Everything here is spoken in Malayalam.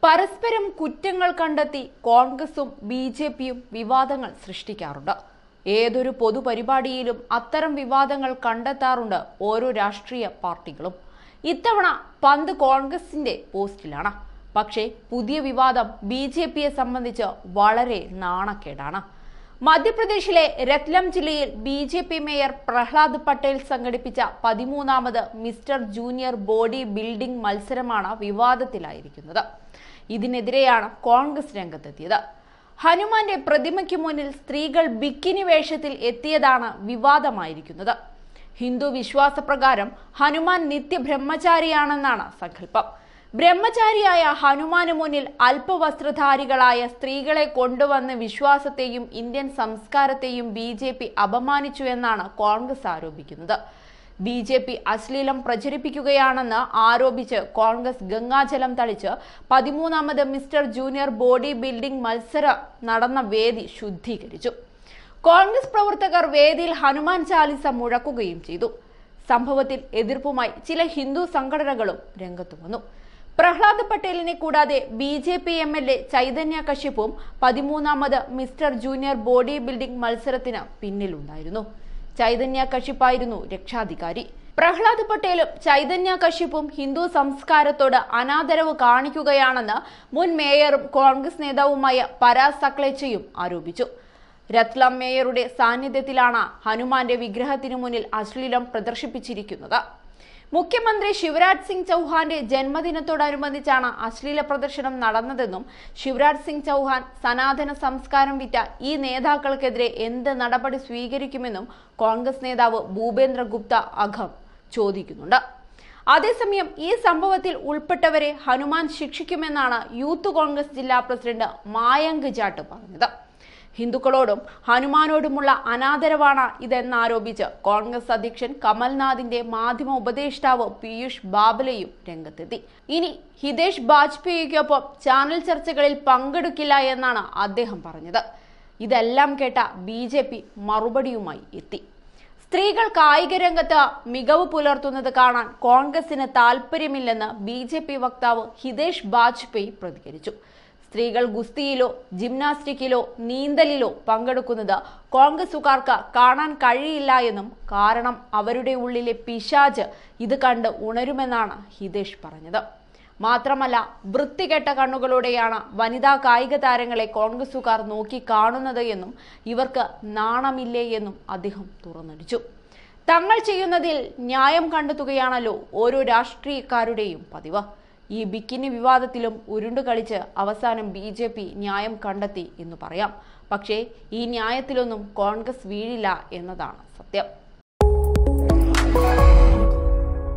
പരസ്പരം കുറ്റങ്ങൾ കണ്ടെത്തി കോൺഗ്രസും ബി ജെ പിയും വിവാദങ്ങൾ സൃഷ്ടിക്കാറുണ്ട് ഏതൊരു പൊതുപരിപാടിയിലും അത്തരം വിവാദങ്ങൾ കണ്ടെത്താറുണ്ട് ഓരോ രാഷ്ട്രീയ പാർട്ടികളും ഇത്തവണ പന്ത് കോൺഗ്രസിന്റെ പോസ്റ്റിലാണ് പക്ഷേ പുതിയ വിവാദം ബി ജെ പിയെ സംബന്ധിച്ച് വളരെ നാണക്കേടാണ് മധ്യപ്രദേശിലെ രത്ലം ജില്ലയിൽ B J P mayor Prahlad Patel സംഘടിപ്പിച്ച പതിമൂന്നാമത് മിസ്റ്റർ ജൂനിയർ ബോഡി ബിൽഡിംഗ് മത്സരമാണ് വിവാദത്തിലായിരിക്കുന്നത് ഇതിനെതിരെയാണ് കോൺഗ്രസ് രംഗത്തെത്തിയത് ഹനുമാന്റെ പ്രതിമയ്ക്ക് മുന്നിൽ സ്ത്രീകൾ ബിക്കിനി വേഷത്തിൽ എത്തിയതാണ് വിവാദമായിരിക്കുന്നത് ഹിന്ദു വിശ്വാസപ്രകാരം ഹനുമാൻ നിത്യബ്രഹ്മചാരിയാണെന്നാണ് സങ്കല്പം ബ്രഹ്മചാരിയായ ഹനുമാന് മുന്നിൽ അല്പവസ്ത്രധാരികളായ സ്ത്രീകളെ കൊണ്ടുവന്ന് വിശ്വാസത്തെയും ഇന്ത്യൻ സംസ്കാരത്തെയും ബി ജെ പി അപമാനിച്ചു എന്നാണ് കോൺഗ്രസ് ആരോപിക്കുന്നത് ബി ജെ പി അശ്ലീലം പ്രചരിപ്പിക്കുകയാണെന്ന് ആരോപിച്ച് കോൺഗ്രസ് ഗംഗാജലം തളിച്ച് പതിമൂന്നാമത് മിസ്റ്റർ ജൂനിയർ ബോഡി ബിൽഡിംഗ് മത്സരം നടന്ന വേദി ശുദ്ധീകരിച്ചു കോൺഗ്രസ് പ്രവർത്തകർ വേദിയിൽ ഹനുമാൻ ചാലിസ മുഴക്കുകയും ചെയ്തു സംഭവത്തിൽ എതിർപ്പുമായി ചില ഹിന്ദു സംഘടനകളും രംഗത്തു വന്നു പ്രഹ്ലാദ് പട്ടേലിനെ കൂടാതെ B J P M L A Chaitanya കശ്യപ്പും പതിമൂന്നാമത് മിസ്റ്റർ ജൂനിയർ ബോഡി ബിൽഡിംഗ് മത്സരത്തിന് പിന്നിലുണ്ടായിരുന്നു ചൈതന്യ കശ്യപ്പായിരുന്നു രക്ഷാധികാരി പ്രഹ്ലാദ് പട്ടേലും ചൈതന്യ കശ്യപ്പും ഹിന്ദു സംസ്കാരത്തോട് അനാദരവ് കാണിക്കുകയാണെന്ന് മുൻ മേയറും കോൺഗ്രസ് നേതാവുമായ പരാസ് സക്ലേച്ചയും ആരോപിച്ചു രത്ലം മേയറുടെ സാന്നിധ്യത്തിലാണ് ഹനുമാന്റെ വിഗ്രഹത്തിനു മുന്നിൽ അശ്ലീലം പ്രദർശിപ്പിച്ചിരിക്കുന്നത് മുഖ്യമന്ത്രി ശിവരാജ് സിംഗ് ചൗഹാന്റെ ജന്മദിനത്തോടനുബന്ധിച്ചാണ് അശ്ലീല പ്രദർശനം നടന്നതെന്നും ശിവരാജ് സിംഗ് ചൗഹാൻ സനാതന സംസ്കാരം വിറ്റ ഈ നേതാക്കൾക്കെതിരെ എന്ത് നടപടി സ്വീകരിക്കുമെന്നും കോൺഗ്രസ് നേതാവ് ഭൂപേന്ദ്ര ഗുപ്ത അഘം ചോദിക്കുന്നുണ്ട് അതേസമയം ഈ സംഭവത്തിൽ ഉൾപ്പെട്ടവരെ ഹനുമാൻ ശിക്ഷിക്കുമെന്നാണ് യൂത്ത് കോൺഗ്രസ് ജില്ലാ പ്രസിഡന്റ് മായങ്ക് ജാട്ട് പറഞ്ഞത് ഹിന്ദുക്കളോടും ഹനുമാനോടുമുള്ള അനാദരവാണ് ഇതെന്നാരോപിച്ച് കോൺഗ്രസ് അധ്യക്ഷൻ കമൽനാഥിന്റെ മാധ്യമ ഉപദേഷ്ടാവ് പീയൂഷ് ബാബലയും രംഗത്തെത്തി ഇനി ഹിതേഷ് ബാജ്പേയിക്കൊപ്പം ചാനൽ ചർച്ചകളിൽ പങ്കെടുക്കില്ല എന്നാണ് അദ്ദേഹം പറഞ്ഞത് ഇതെല്ലാം കേട്ട ബി ജെ പി മറുപടിയുമായി എത്തി സ്ത്രീകൾ കായിക രംഗത്ത് മികവ് പുലർത്തുന്നത് കാണാൻ കോൺഗ്രസിന് താല്പര്യമില്ലെന്ന് ബി ജെ പി വക്താവ് ഹിതേഷ് ബാജ്പേയി പ്രതികരിച്ചു സ്ത്രീകൾ ഗുസ്തിയിലോ ജിംനാസ്റ്റിക്കിലോ നീന്തലിലോ പങ്കെടുക്കുന്നത് കോൺഗ്രസുകാർക്ക് കാണാൻ കഴിയില്ല എന്നും കാരണം അവരുടെ ഉള്ളിലെ പിശാജ് ഇത് കണ്ട് ഉണരുമെന്നാണ് ഹിതേഷ് പറഞ്ഞത് മാത്രമല്ല വൃത്തികെട്ട കണ്ണുകളോടെയാണ് വനിതാ കായിക താരങ്ങളെ കോൺഗ്രസുകാർ നോക്കി കാണുന്നത് എന്നും ഇവർക്ക് നാണമില്ലേ എന്നും അദ്ദേഹം തുറന്നടിച്ചു തങ്ങൾ ചെയ്യുന്നതിൽ ന്യായം കണ്ടെത്തുകയാണല്ലോ ഓരോ രാഷ്ട്രീയക്കാരുടെയും പതിവ് ഈ ബിക്കിനി വിവാദത്തിലും ഉരുണ്ടു കളിച്ച് അവസാനം ബി ജെ പി ന്യായം കണ്ടെത്തി എന്ന് പറയാം പക്ഷേ ഈ ന്യായത്തിലൊന്നും കോൺഗ്രസ് വീഴില്ല എന്നതാണ് സത്യം